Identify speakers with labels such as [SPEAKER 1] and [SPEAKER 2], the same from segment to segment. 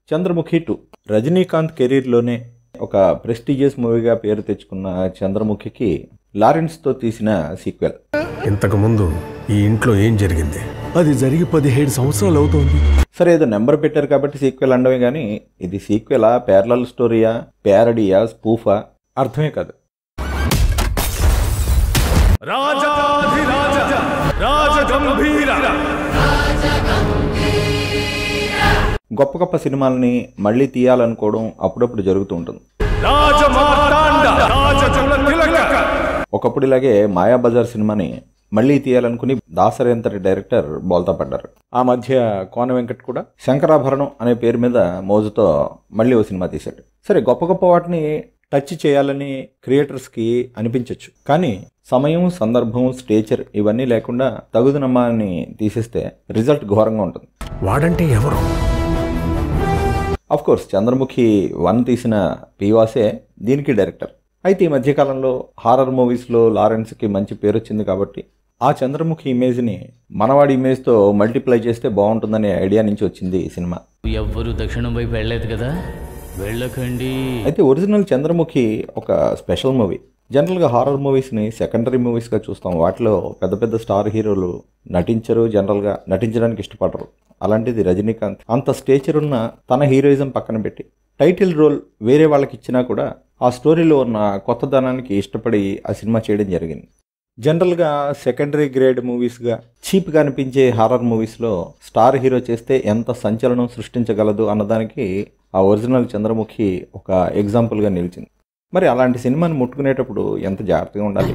[SPEAKER 1] Chandramukhi two Rajinikanth కెరీర్లోనే ఒక prestigious మూవీగా పేరు తెచ్చుకున్న చంద్రముఖికి లారెన్స్తో తీసిన సీక్వెల్
[SPEAKER 2] ఇంతకు ముందు ఈ ఇంట్లో ఏం జరిగింది
[SPEAKER 3] అది జరిగి పదిహేడు సంవత్సరాలు అవుతోంది
[SPEAKER 1] సరే ఏదో నెంబర్ పెట్టారు కాబట్టి సీక్వెల్ అనడమే కానీ ఇది సీక్వెలా ప్యారలల్ స్టోరీయా ప్యారడియా స్పూఫా అర్థమే కాదు
[SPEAKER 4] రాజాధిరాజ రాజగంభీర
[SPEAKER 1] గొప్ప గొప్ప సినిమాలని మళ్ళీ తీయాలనుకోవడం అప్పుడప్పుడు జరుగుతూ ఉంటుంది
[SPEAKER 4] రాజమార్తాండ రాజకుల తిలక
[SPEAKER 1] ఒకప్పుడు ఇలాగే మాయాబజార్ సినిమాని మళ్ళీ తీయాలనుకుని దాసరి అంతటి డైరెక్టర్ బోల్తా పడ్డారు ఆ మధ్య కోన వెంకట్ కూడా శంకరాభరణం అనే పేరు మీద మోజుతో మళ్ళీ ఓ సినిమా తీశాడు సరే గొప్ప గొప్ప వాటిని టచ్ చేయాలని క్రియేటర్స్కి అనిపించవచ్చు కానీ సమయం సందర్భం స్టేచర్ ఇవన్నీ లేకుండా తగుదనమ్మాని తీసేస్తే రిజల్ట్ ఘోరంగా ఉంటుంది
[SPEAKER 2] వాడంటే ఎవరు
[SPEAKER 1] అఫ్ కోర్స్ చంద్రముఖి వన్ తీసిన పీవాసే దీనికి డైరెక్టర్ అయితే ఈ మధ్యకాలంలో హారర్ మూవీస్లో లారెన్స్కి మంచి పేరు వచ్చింది కాబట్టి ఆ చంద్రముఖి ఇమేజ్ని మనవాడి ఇమేజ్తో మల్టిప్లై చేస్తే బాగుంటుందనే ఐడియా నుంచి వచ్చింది ఈ సినిమా
[SPEAKER 5] ఎవ్వరూ దక్షిణం వైపు వెళ్ళలేదు కదా వెళ్ళకండి
[SPEAKER 1] అయితే ఒరిజినల్ చంద్రముఖి ఒక స్పెషల్ మూవీ జనరల్గా హారర్ మూవీస్ని సెకండరీ మూవీస్గా చూస్తాం వాటిలో పెద్ద పెద్ద స్టార్ హీరోలు నటించరు జనరల్గా నటించడానికి ఇష్టపడరు అలాంటిది రజనీకాంత్ అంత స్టేచర్ ఉన్న తన హీరోయిజం పక్కన పెట్టి టైటిల్ రోల్ వేరే వాళ్ళకి ఇచ్చినా కూడా ఆ స్టోరీలో ఉన్న కొత్తదనానికి ఇష్టపడి ఆ సినిమా చేయడం జరిగింది జనరల్గా సెకండరీ గ్రేడ్ మూవీస్గా చీప్గా అనిపించే హారర్ మూవీస్లో స్టార్ హీరో చేస్తే ఎంత సంచలనం సృష్టించగలదు అన్నదానికి ఆ ఒరిజినల్ చంద్రముఖి ఒక ఎగ్జాంపుల్గా నిలిచింది మరి అలాంటి సినిమాని ముట్టుకునేటప్పుడు ఎంత జాగ్రత్తగా ఉండాలి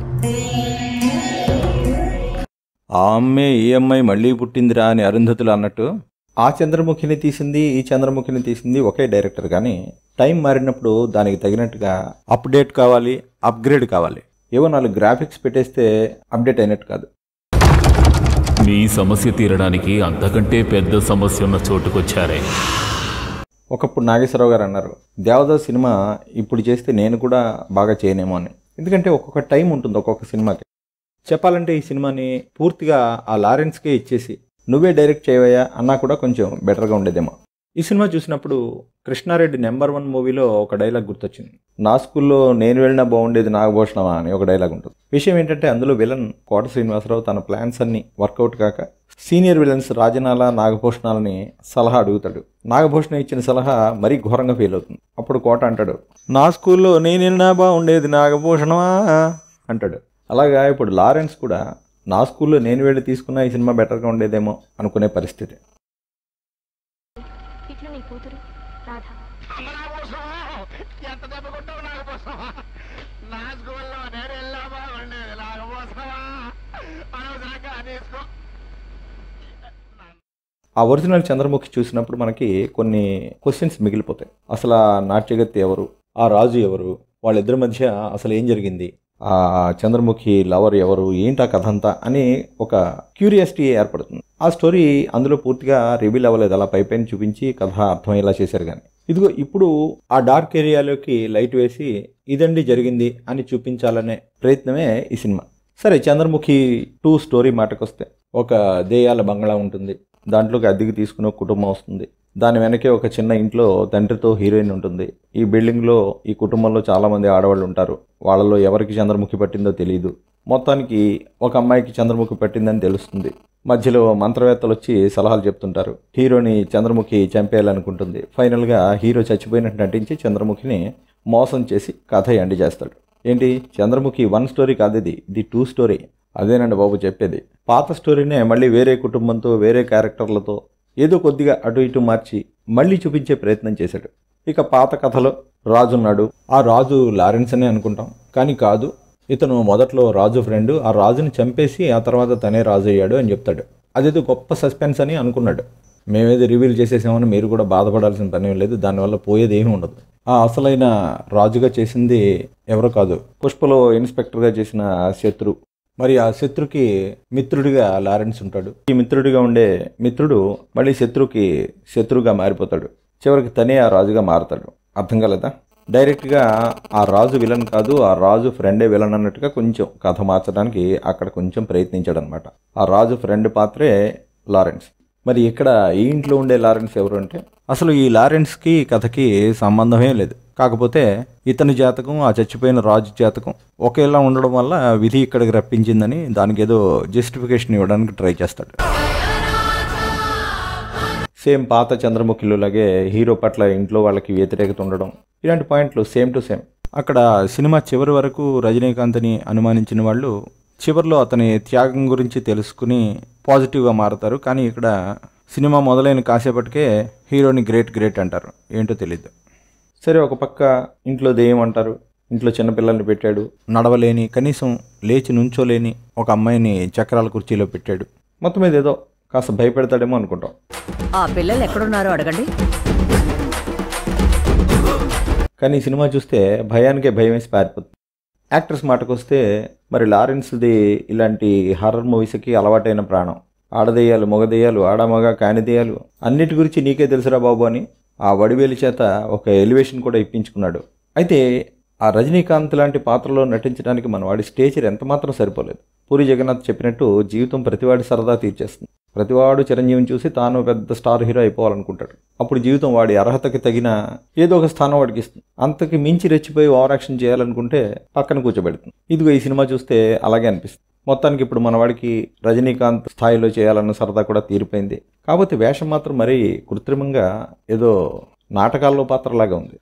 [SPEAKER 1] ఆ అమ్మే ఈ అమ్మాయి మళ్ళీ పుట్టిందిరా అని అరుంధతులు అన్నట్టు ఆ చంద్రముఖిని తీసింది ఈ చంద్రముఖిని తీసింది ఒకే డైరెక్టర్ కానీ టైం మారినప్పుడు దానికి తగినట్టుగా అప్డేట్ కావాలి అప్గ్రేడ్ కావాలి ఏవో నాలుగు గ్రాఫిక్స్ పెట్టేస్తే అప్డేట్ అయినట్టు కాదు
[SPEAKER 6] మీ సమస్య తీరడానికి అంతకంటే పెద్ద సమస్య ఉన్న చోటుకొచ్చారే
[SPEAKER 1] ఒకప్పుడు నాగేశ్వరరావు గారు అన్నారు దేవదాస్ సినిమా ఇప్పుడు చేస్తే నేను కూడా బాగా చేయనేమో అని ఎందుకంటే ఒక్కొక్క టైం ఉంటుంది ఒక్కొక్క సినిమాకి చెప్పాలంటే ఈ సినిమాని పూర్తిగా ఆ లారెన్స్కే ఇచ్చేసి నువ్వే డైరెక్ట్ చేయవయ్యా అన్నా కూడా కొంచెం బెటర్గా ఉండేదేమో ఈ సినిమా చూసినప్పుడు కృష్ణారెడ్డి నెంబర్ వన్ మూవీలో ఒక డైలాగ్ గుర్తొచ్చింది నా స్కూల్లో నేను వెళ్ళినా బాగుండేది నాగభూషణమా అని ఒక డైలాగ్ ఉంటుంది విషయం ఏంటంటే అందులో విలన్ కోట శ్రీనివాసరావు తన ప్లాన్స్ అన్ని వర్కౌట్ కాక సీనియర్ విలన్స్ రాజనాల నాగభూషణాలని సలహా అడుగుతాడు నాగభూషణ ఇచ్చిన సలహా మరీ ఘోరంగా ఫెయిల్ అవుతుంది అప్పుడు కోట అంటాడు నా స్కూల్లో నేను వెళ్ళినా బాగుండేది నాగభూషణమా అంటాడు అలాగా ఇప్పుడు లారెన్స్ కూడా నా స్కూల్లో నేను వెళ్ళి తీసుకున్న ఈ సినిమా బెటర్గా ఉండేదేమో అనుకునే పరిస్థితి
[SPEAKER 7] ఇట్లు నీ కూతురు రాధ
[SPEAKER 8] ఎంత దెబ్బ కొట్టావు నాకు పోసావా నా స్కూల్లో నేను వెళ్ళా బాగుండేది నాకు పోసావా అనవసరంగా అనేసుకో
[SPEAKER 1] ఆ ఒరిజినల్ చంద్రముఖి చూసినప్పుడు మనకి కొన్ని క్వశ్చన్స్ మిగిలిపోతాయి అసలు ఆ నాట్యగత్తి ఎవరు ఆ రాజు ఎవరు వాళ్ళిద్దరి మధ్య అసలు ఏం జరిగింది ఆ చంద్రముఖి లవర్ ఎవరు ఏంటి ఆ కథ అంతా అని ఒక క్యూరియాసిటీ ఏర్పడుతుంది ఆ స్టోరీ అందులో పూర్తిగా రివీల్ అవ్వలేదు అలా పైపైన చూపించి కథ అర్థమయ్యేలా చేశారు కానీ ఇదిగో ఇప్పుడు ఆ డార్క్ ఏరియాలోకి లైట్ వేసి ఇదండి జరిగింది అని చూపించాలనే ప్రయత్నమే ఈ సినిమా సరే చంద్రముఖి టూ స్టోరీ మాటకొస్తే ఒక దేయాల బంగ్లా ఉంటుంది దాంట్లోకి అద్దెకి తీసుకుని ఒక కుటుంబం వస్తుంది దాని వెనకే ఒక చిన్న ఇంట్లో తండ్రితో హీరోయిన్ ఉంటుంది ఈ బిల్డింగ్లో ఈ కుటుంబంలో చాలామంది ఆడవాళ్ళు ఉంటారు వాళ్ళలో ఎవరికి చంద్రముఖి పట్టిందో తెలియదు మొత్తానికి ఒక అమ్మాయికి చంద్రముఖి పట్టిందని తెలుస్తుంది మధ్యలో మంత్రవేత్తలు వచ్చి సలహాలు చెప్తుంటారు హీరోని చంద్రముఖి చంపేయాలనుకుంటుంది ఫైనల్గా హీరో చచ్చిపోయినట్టు నటించి చంద్రముఖిని మోసం చేసి కథ ఎండి చేస్తాడు ఏంటి చంద్రముఖి వన్ స్టోరీ కాదు ఇది ఇది టూ స్టోరీ అదేనండి బాబు చెప్పేది పాత స్టోరీనే మళ్ళీ వేరే కుటుంబంతో వేరే క్యారెక్టర్లతో ఏదో కొద్దిగా అటు ఇటు మార్చి మళ్ళీ చూపించే ప్రయత్నం చేశాడు ఇక పాత కథలో రాజు ఉన్నాడు ఆ రాజు లారెన్స్ అనే అనుకుంటాం కానీ కాదు ఇతను మొదట్లో రాజు ఫ్రెండ్ ఆ రాజుని చంపేసి ఆ తర్వాత తనే రాజు అయ్యాడు అని చెప్తాడు అదేదో గొప్ప సస్పెన్స్ అని అనుకున్నాడు మేమేదో రివీల్ చేసేసామని మీరు కూడా బాధపడాల్సిన పని ఏం లేదు దానివల్ల పోయేది ఏమీ ఉండదు ఆ అసలైన రాజుగా చేసింది ఎవరో కాదు పుష్పలో ఇన్స్పెక్టర్గా చేసిన శత్రు మరి ఆ శత్రుకి మిత్రుడిగా లారెన్స్ ఉంటాడు ఈ మిత్రుడిగా ఉండే మిత్రుడు మళ్ళీ శత్రుకి శత్రువుగా మారిపోతాడు చివరికి తనే ఆ రాజుగా మారుతాడు అర్థం కాలేదా డైరెక్ట్గా ఆ రాజు విలన్ కాదు ఆ రాజు ఫ్రెండే విలన్ అన్నట్టుగా కొంచెం కథ మార్చడానికి అక్కడ కొంచెం ప్రయత్నించాడు అనమాట ఆ రాజు ఫ్రెండ్ పాత్రే లారెన్స్ మరి ఇక్కడ ఈ ఇంట్లో ఉండే లారెన్స్ ఎవరు అంటే అసలు ఈ లారెన్స్కి ఈ కథకి సంబంధమే లేదు కాకపోతే ఇతని జాతకం ఆ చచ్చిపోయిన రాజు జాతకం ఒకేలా ఉండడం వల్ల విధి ఇక్కడికి రప్పించిందని దానికి ఏదో జస్టిఫికేషన్ ఇవ్వడానికి ట్రై చేస్తాడు సేమ్ పాత చంద్రముఖిలో లాగే హీరో పట్ల ఇంట్లో వాళ్ళకి వ్యతిరేకత ఉండడం ఇలాంటి పాయింట్లు సేమ్ టు సేమ్ అక్కడ సినిమా చివరి వరకు రజనీకాంత్ని అనుమానించిన వాళ్ళు చివరిలో అతని త్యాగం గురించి తెలుసుకుని పాజిటివ్గా మారుతారు కానీ ఇక్కడ సినిమా మొదలైన కాసేపటికే హీరోని గ్రేట్ గ్రేట్ అంటారు ఏంటో తెలియదు సరే ఒక పక్క ఇంట్లో దెయ్యం అంటారు ఇంట్లో చిన్నపిల్లల్ని పెట్టాడు నడవలేని కనీసం లేచి నుంచోలేని ఒక అమ్మాయిని చక్రాల కుర్చీలో పెట్టాడు మొత్తం మీద ఏదో కాస్త భయపెడతాడేమో అనుకుంటాం
[SPEAKER 9] ఆ పిల్లలు ఎక్కడున్నారో అడగండి
[SPEAKER 1] కానీ ఈ సినిమా చూస్తే భయానికే భయం వేసి పారిపోతుంది యాక్టర్స్ మాటకు వస్తే మరి లారెన్స్ది ఇలాంటి హారర్ మూవీస్కి అలవాటైన ప్రాణం ఆడదెయ్యాలు మగదెయ్యాలు ఆడమగ కానిదెయ్యాలు అన్నిటి గురించి నీకే తెలుసురా బాబు అని ఆ వడివేలి చేత ఒక ఎలివేషన్ కూడా ఇప్పించుకున్నాడు అయితే ఆ రజనీకాంత్ లాంటి పాత్రలో నటించడానికి మన వాడి స్టేచర్ ఎంత మాత్రం సరిపోలేదు పూరి జగన్నాథ్ చెప్పినట్టు జీవితం ప్రతివాడి సరదా తీర్చేస్తుంది ప్రతివాడు చిరంజీవిని చూసి తాను పెద్ద స్టార్ హీరో అయిపోవాలనుకుంటాడు అప్పుడు జీవితం వాడి అర్హతకి తగిన ఏదో ఒక స్థానం వాడికి ఇస్తుంది అంతకి మించి రెచ్చిపోయి ఓవర్ యాక్షన్ చేయాలనుకుంటే పక్కన కూర్చోబెడుతుంది ఇదిగో ఈ సినిమా చూస్తే అలాగే అనిపిస్తుంది మొత్తానికి ఇప్పుడు మన వాడికి రజనీకాంత్ స్థాయిలో చేయాలన్న సరదా కూడా తీరిపోయింది కాకపోతే వేషం మాత్రం మరీ కృత్రిమంగా ఏదో నాటకాల్లో పాత్రలాగా ఉంది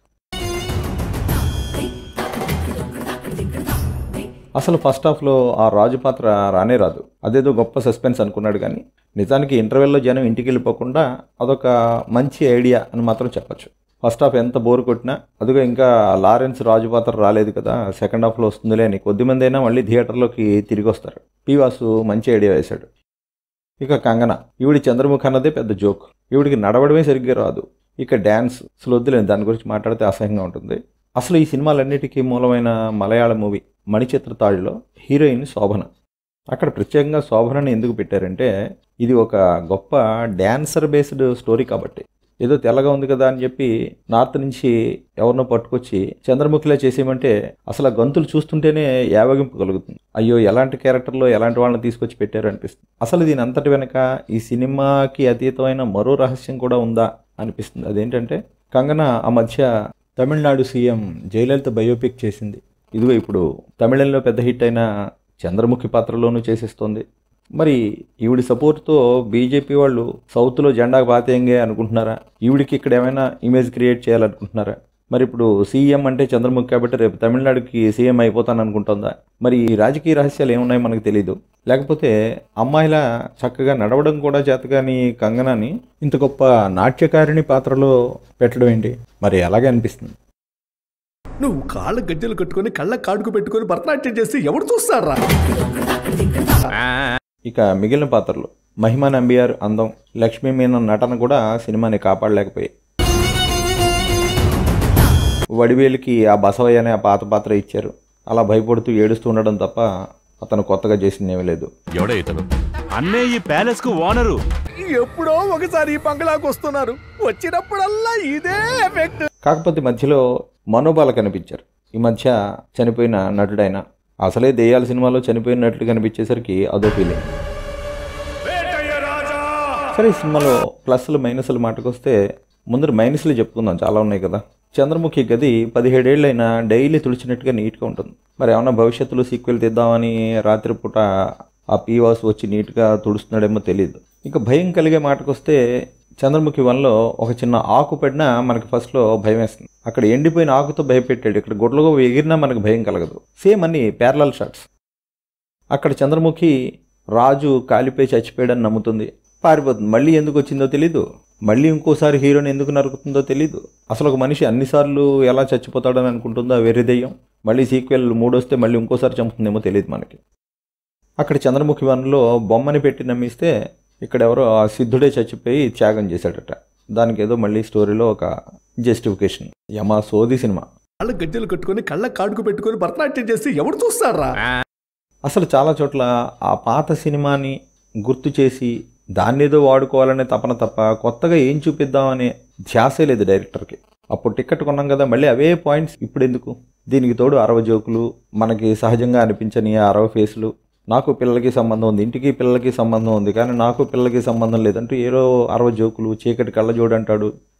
[SPEAKER 1] అసలు ఫస్ట్ హాఫ్లో ఆ రాజు పాత్ర రానే రాదు అదేదో గొప్ప సస్పెన్స్ అనుకున్నాడు కానీ నిజానికి ఇంటర్వెల్లో జనం ఇంటికి వెళ్ళిపోకుండా అదొక మంచి ఐడియా అని మాత్రం చెప్పచ్చు ఫస్ట్ హాఫ్ ఎంత బోర్ కొట్టినా అదిగో ఇంకా లారెన్స్ రాజు పాత్ర రాలేదు కదా సెకండ్ హాఫ్లో వస్తుందిలే అని కొద్దిమంది అయినా మళ్ళీ థియేటర్లోకి తిరిగి వస్తారు పీవాసు మంచి ఐడియా వేశాడు ఇక కంగన ఈవిడి చంద్రముఖి అన్నదే పెద్ద జోక్ ఈవిడికి నడవడమే సరిగ్గా రాదు ఇక డ్యాన్స్ అసలు వద్దులేని దాని గురించి మాట్లాడితే అసహ్యంగా ఉంటుంది అసలు ఈ సినిమాలన్నిటికీ మూలమైన మలయాళ మూవీ మణిచిత్ర తాడులో హీరోయిన్ శోభన అక్కడ ప్రత్యేకంగా శోభనని ఎందుకు పెట్టారంటే ఇది ఒక గొప్ప డ్యాన్సర్ బేస్డ్ స్టోరీ కాబట్టి ఏదో తెల్లగా ఉంది కదా అని చెప్పి నార్త్ నుంచి ఎవరినో పట్టుకొచ్చి చంద్రముఖిలా చేసేయమంటే అసలు ఆ గంతులు చూస్తుంటేనే యావగింపు కలుగుతుంది అయ్యో ఎలాంటి క్యారెక్టర్లో ఎలాంటి వాళ్ళని తీసుకొచ్చి పెట్టారు అనిపిస్తుంది అసలు దీని అంతటి వెనక ఈ సినిమాకి అతీతమైన మరో రహస్యం కూడా ఉందా అనిపిస్తుంది అదేంటంటే కంగన ఆ మధ్య తమిళనాడు సీఎం జయలలిత బయోపిక్ చేసింది ఇదిగో ఇప్పుడు తమిళంలో పెద్ద హిట్ అయిన చంద్రముఖి పాత్రలోనూ చేసేస్తోంది మరి ఈవిడి సపోర్ట్తో బీజేపీ వాళ్ళు సౌత్లో జెండా పాతేయంగే అనుకుంటున్నారా ఈవిడికి ఇక్కడ ఏమైనా ఇమేజ్ క్రియేట్ చేయాలనుకుంటున్నారా మరి ఇప్పుడు సీఎం అంటే చంద్రముఖి కాబట్టి రేపు తమిళనాడుకి సీఎం అయిపోతాను అనుకుంటుందా మరి ఈ రాజకీయ రహస్యాలు ఏమున్నాయో మనకు తెలియదు లేకపోతే అమ్మాయిల చక్కగా నడవడం కూడా చేతగాని కంగనాని ఇంత గొప్ప నాట్యకారిణి పాత్రలో పెట్టడం ఏంటి మరి అలాగే అనిపిస్తుంది
[SPEAKER 3] నువ్వు కాళ్ళ గజ్జలు కట్టుకొని కళ్ళ కాడుకు పెట్టుకొని భరతనాట్యం చేస్తే ఎవడు చూస్తారా
[SPEAKER 1] ఇక మిగిలిన పాత్రలు మహిమా నంబియార్ అందం లక్ష్మీ మీనన్ నటన కూడా సినిమాని కాపాడలేకపోయాయి వడివేలికి ఆ బసవయ్య అనే ఆ పాత పాత్ర ఇచ్చారు అలా భయపడుతూ ఏడుస్తూ ఉండడం తప్ప అతను కొత్తగా చేసింది ఏమీ లేదు
[SPEAKER 4] ఎవడే ఇతను అన్నే ఈ ప్యాలెస్ కు ఓనరు
[SPEAKER 3] ఎప్పుడో ఒకసారి ఈ బంగ్లాకు వస్తున్నారు వచ్చినప్పుడల్లా ఇదే ఎఫెక్ట్
[SPEAKER 1] కాకపోతే మధ్యలో మనోబాల కనిపించారు ఈ మధ్య చనిపోయిన నటుడైన అసలే దెయ్యాల సినిమాలో చనిపోయిన నటుడు కనిపించేసరికి అదో ఫీలింగ్ సరే ఈ సినిమాలో ప్లస్లు మైనస్లు మాటకొస్తే ముందర మైనస్లు చెప్పుకుందాం చాలా ఉన్నాయి కదా చంద్రముఖి గది పదిహేడేళ్ళైనా డైలీ తుడిచినట్టుగా నీట్గా ఉంటుంది మరి ఏమన్నా భవిష్యత్తులో సీక్వెల్ తీద్దామని రాత్రిపూట ఆ పీవాస్ వచ్చి నీట్గా తుడుస్తున్నాడేమో తెలియదు ఇక భయం కలిగే మాటకొస్తే చంద్రముఖి వన్లో ఒక చిన్న ఆకు పడినా మనకి ఫస్ట్లో భయం వేస్తుంది అక్కడ ఎండిపోయిన ఆకుతో భయపెట్టాడు ఇక్కడ గుడ్లగో ఎగిరినా మనకు భయం కలగదు సేమ్ అన్ని ప్యారలల్ షాట్స్ అక్కడ చంద్రముఖి రాజు కాలిపోయి చచ్చిపోయాడని నమ్ముతుంది పారిపోతుంది మళ్ళీ ఎందుకు వచ్చిందో తెలీదు మళ్ళీ ఇంకోసారి హీరోని ఎందుకు నరుకుతుందో తెలీదు అసలు ఒక మనిషి అన్నిసార్లు ఎలా చచ్చిపోతాడని అనుకుంటుందో ఆ వెర్రి దెయ్యం మళ్ళీ సీక్వెల్ మూడొస్తే మళ్ళీ ఇంకోసారి చంపుతుందేమో తెలియదు మనకి అక్కడ చంద్రముఖి వన్లో బొమ్మని పెట్టి నమ్మిస్తే ఇక్కడ ఎవరో ఆ సిద్ధుడే చచ్చిపోయి త్యాగం చేశాడట దానికి ఏదో మళ్ళీ స్టోరీలో ఒక జస్టిఫికేషన్ యమా సోది సినిమా
[SPEAKER 3] కాళ్ళ గజ్జలు కట్టుకొని కళ్ళ కాడుకు పెట్టుకొని భరతనాట్యం చేస్తే ఎవడు చూస్తారా
[SPEAKER 1] అసలు చాలా చోట్ల ఆ పాత సినిమాని గుర్తు చేసి దాన్ని ఏదో వాడుకోవాలనే తపన తప్ప కొత్తగా ఏం చూపిద్దామనే ధ్యాసే లేదు డైరెక్టర్కి అప్పుడు టికెట్ కొన్నాం కదా మళ్ళీ అవే పాయింట్స్ ఇప్పుడు ఎందుకు దీనికి తోడు అరవ జోకులు మనకి సహజంగా అనిపించని ఆ అరవ ఫేసులు నాకు పిల్లలకి సంబంధం ఉంది ఇంటికి పిల్లలకి సంబంధం ఉంది కానీ నాకు పిల్లలకి సంబంధం లేదంటూ ఏదో అరవ జోకులు చీకటి కళ్ళజోడు అంటాడు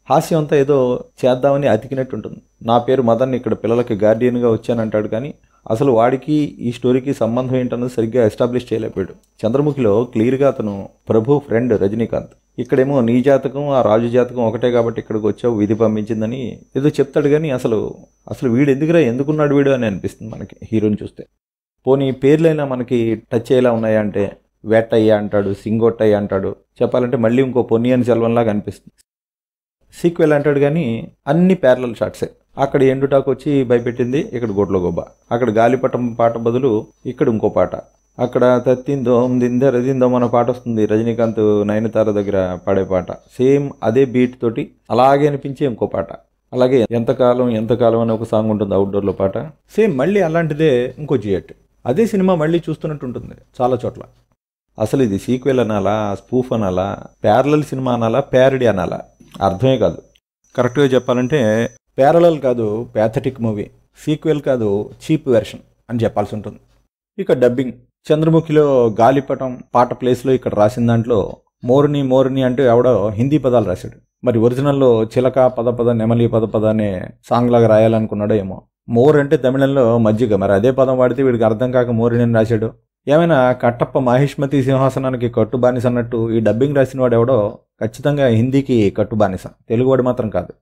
[SPEAKER 1] హాస్యం అంతా ఏదో చేద్దామని అతికినట్టు ఉంటుంది నా పేరు మదన్ ఇక్కడ పిల్లలకి గార్డియన్గా వచ్చానంటాడు కానీ అసలు వాడికి ఈ స్టోరీకి సంబంధం ఏంటన్నది సరిగ్గా ఎస్టాబ్లిష్ చేయలేకపోయాడు చంద్రముఖిలో క్లియర్గా అతను ప్రభు ఫ్రెండ్ రజనీకాంత్ ఇక్కడేమో నీ జాతకం ఆ రాజు జాతకం ఒకటే కాబట్టి ఇక్కడికి వచ్చావు విధి పంపించిందని ఏదో చెప్తాడు కానీ అసలు అసలు వీడు ఎందుకురా ఎందుకున్నాడు వీడు అని అనిపిస్తుంది మనకి హీరోని చూస్తే పోనీ పేర్లైనా మనకి టచ్ అయ్యేలా ఉన్నాయా అంటే వేటయ్య అంటాడు సింగొట్టయ్య అంటాడు చెప్పాలంటే మళ్ళీ ఇంకో పొన్నియన్ సెల్వంలాగా అనిపిస్తుంది సీక్వెల్ అంటాడు కానీ అన్ని ప్యారలల్ షాట్సే అక్కడ ఎండుటాకు వచ్చి భయపెట్టింది ఇక్కడ గొడ్ల గొబ్బ అక్కడ గాలిపటం పాట బదులు ఇక్కడ ఇంకో పాట అక్కడ తత్తిందో దింద రజిందో మన పాట వస్తుంది రజనీకాంత్ నయనతార దగ్గర పాడే పాట సేమ్ అదే బీట్ తోటి అలాగే అనిపించే ఇంకో పాట అలాగే ఎంతకాలం ఎంతకాలం అని ఒక సాంగ్ ఉంటుంది అవుట్డోర్లో పాట సేమ్ మళ్ళీ అలాంటిదే ఇంకో జియట్ అదే సినిమా మళ్ళీ చూస్తున్నట్టు ఉంటుంది చాలా చోట్ల అసలు ఇది సీక్వెల్ అనాలా స్పూఫ్ అనాలా ప్యారలల్ సినిమా అనాలా ప్యారడీ అనాలా అర్థమే కాదు కరెక్ట్గా చెప్పాలంటే ప్యారలల్ కాదు ప్యాథటిక్ మూవీ సీక్వెల్ కాదు చీప్ వెర్షన్ అని చెప్పాల్సి ఉంటుంది ఇక డబ్బింగ్ చంద్రముఖిలో గాలిపటం పాట ప్లేస్లో ఇక్కడ రాసిన దాంట్లో మోరుని మోరుని అంటూ ఎవడో హిందీ పదాలు రాశాడు మరి ఒరిజినల్లో చిలక పద పద నెమలి పద పద అనే సాంగ్ లాగా రాయాలనుకున్నాడో ఏమో మోర్ అంటే తమిళంలో మజ్జిగ మరి అదే పదం వాడితే వీడికి అర్థం కాక మోరుని అని రాశాడు ఏమైనా కట్టప్ప మహిష్మతి సింహాసనానికి కట్టు బానిస అన్నట్టు ఈ డబ్బింగ్ రాసిన వాడు ఎవడో ఖచ్చితంగా హిందీకి కట్టు బానిస తెలుగువాడు మాత్రం కాదు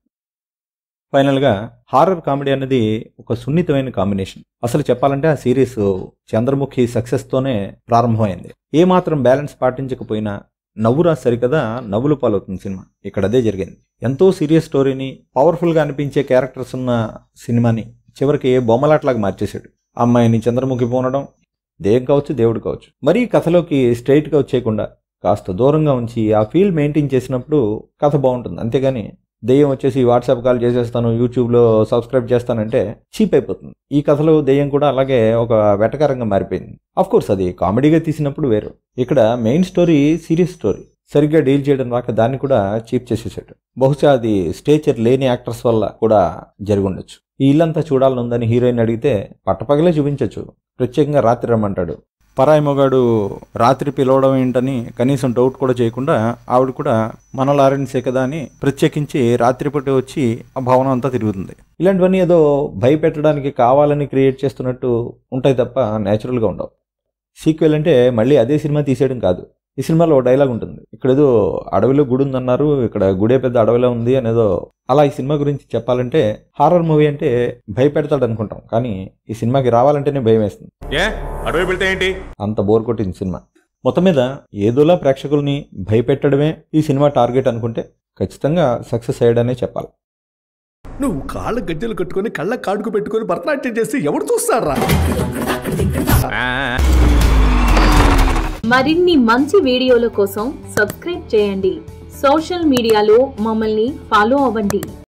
[SPEAKER 1] ఫైనల్గా హారర్ కామెడీ అనేది ఒక సున్నితమైన కాంబినేషన్ అసలు చెప్పాలంటే ఆ సిరీస్ చంద్రముఖి సక్సెస్తోనే ప్రారంభమైంది ఏమాత్రం బ్యాలెన్స్ పాటించకపోయినా నవ్వురా సరికదా నవ్వులు పాలవుతుంది సినిమా ఇక్కడ అదే జరిగింది ఎంతో సీరియస్ స్టోరీని పవర్ఫుల్గా అనిపించే క్యారెక్టర్స్ ఉన్న సినిమాని చివరికి బొమ్మలాట్లాగా మార్చేశాడు అమ్మాయిని చంద్రముఖి పోనడం దేం కావచ్చు దేవుడు కావచ్చు మరీ కథలోకి స్ట్రైట్గా వచ్చేయకుండా కాస్త దూరంగా ఉంచి ఆ ఫీల్ మెయింటైన్ చేసినప్పుడు కథ బాగుంటుంది అంతేగాని దెయ్యం వచ్చేసి వాట్సాప్ కాల్ చేసేస్తాను యూట్యూబ్లో సబ్స్క్రైబ్ చేస్తానంటే చీప్ అయిపోతుంది ఈ కథలో దెయ్యం కూడా అలాగే ఒక వెటకారంగా మారిపోయింది అఫ్ కోర్స్ అది కామెడీగా తీసినప్పుడు వేరు ఇక్కడ మెయిన్ స్టోరీ సీరియస్ స్టోరీ సరిగ్గా డీల్ చేయడం రాక దాన్ని కూడా చీప్ చేసేసాడు బహుశా అది స్టేచర్ లేని యాక్టర్స్ వల్ల కూడా జరిగి ఉండొచ్చు ఈ ఇల్లంతా చూడాలనుందని హీరోయిన్ అడిగితే పట్టపగలే చూపించవచ్చు ప్రత్యేకంగా రాత్రి రమ్మంటాడు పరాయి మొగాడు రాత్రి పిలవడం ఏంటని కనీసం డౌట్ కూడా చేయకుండా ఆవిడ కూడా మన లారెన్సే కదా అని ప్రత్యేకించి రాత్రిపూట వచ్చి ఆ భవనం అంతా తిరుగుతుంది ఇలాంటివన్నీ ఏదో భయపెట్టడానికి కావాలని క్రియేట్ చేస్తున్నట్టు ఉంటాయి తప్ప న్యాచురల్గా ఉండవు సీక్వెల్ అంటే మళ్ళీ అదే సినిమా తీసేయడం కాదు ఈ సినిమాలో ఒక డైలాగ్ ఉంటుంది ఇక్కడ ఏదో అడవిలో గుడి ఉందన్నారు ఇక్కడ గుడే పెద్ద అడవిలో ఉంది అనేదో అలా ఈ సినిమా గురించి చెప్పాలంటే హారర్ మూవీ అంటే భయపెడతాడు అనుకుంటాం కానీ ఈ సినిమాకి రావాలంటేనే భయం వేస్తుంది
[SPEAKER 4] ఏ అడవి వెళ్తే ఏంటి
[SPEAKER 1] అంత బోర్ కొట్టింది సినిమా మొత్తం మీద ఏదోలా ప్రేక్షకుల్ని భయపెట్టడమే ఈ సినిమా టార్గెట్ అనుకుంటే ఖచ్చితంగా సక్సెస్ అయ్యాడనే చెప్పాలి
[SPEAKER 3] నువ్వు కాళ్ళ గజ్జలు కట్టుకొని కళ్ళ కాడుకు పెట్టుకొని భరతనాట్యం చేస్తే ఎవడు చూస్తారా
[SPEAKER 7] మరిన్ని మంచి వీడియోల కోసం సబ్స్క్రైబ్ చేయండి సోషల్ మీడియాలో మమ్మల్ని ఫాలో అవ్వండి